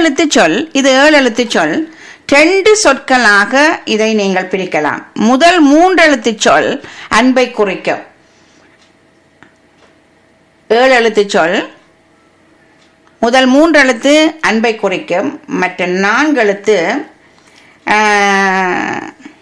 எழுத்து சொல் இது ஏழு எழுத்து சொல் ரெண்டு சொற்களாக இதை நீங்கள் பிரிக்கலாம் முதல் மூன்று எழுத்து சொல் அன்பை குறிக்கும் ஏழு எழுத்து சொல் முதல் மூன்று எழுத்து அன்பை குறிக்கும் மற்ற நான்கு எழுத்து ஆஹ்,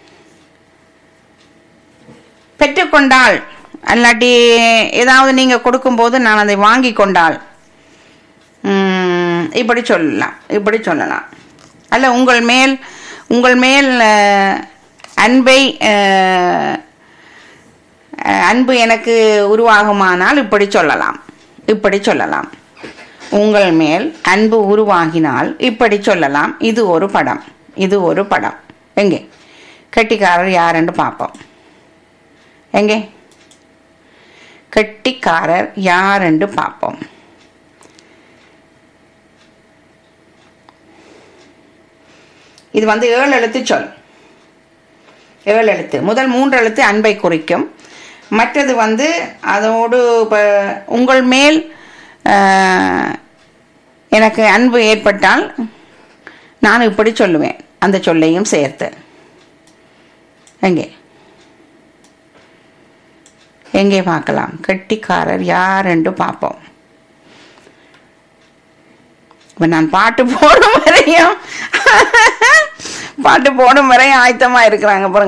பெற்றுக்கொண்டால் அல்லாட்டி ஏதாவது நீங்க கொடுக்கும்போது நான் அதை வாங்கி கொண்டால் உம், இப்படி சொல்லலாம் இப்படி சொல்லலாம் அல்ல உங்கள் மேல் உங்கள் மேல் அஹ், அன்பை அஹ், அஹ், அன்பு எனக்கு உருவாகுமானால் இப்படி சொல்லலாம் இப்படி சொல்லலாம் உங்கள் மேல் அன்பு உருவாகினால் இப்படி சொல்லலாம் இது ஒரு படம் இது ஒரு படம் எங்கே கெட்டிக்காரர் யாருன்னு பார்ப்போம் எங்கே கெட்டிக்காரர் யாருன்னு பார்ப்போம் இது வந்து ஏழு எழுத்து சொல் ஏழு எழுத்து முதல் மூன்று எழுத்து அன்பை குறிக்கும் மற்றது வந்து அதோடு இப்போ உங்கள் மேல் ஆஹ், எனக்கு அன்பு ஏற்பட்டால் நான் இப்படி சொல்லுவேன் அந்த சொல்லையும் சேர்த்து எங்கே எங்கே பார்க்கலாம் கெட்டிக்காரர் யார் என்று பார்ப்போம் இப்ப நான் பாட்டு போடும் வரையும் பாட்டு போடும் வரையும் ஆயத்தமா இருக்கிறாங்க பாருங்க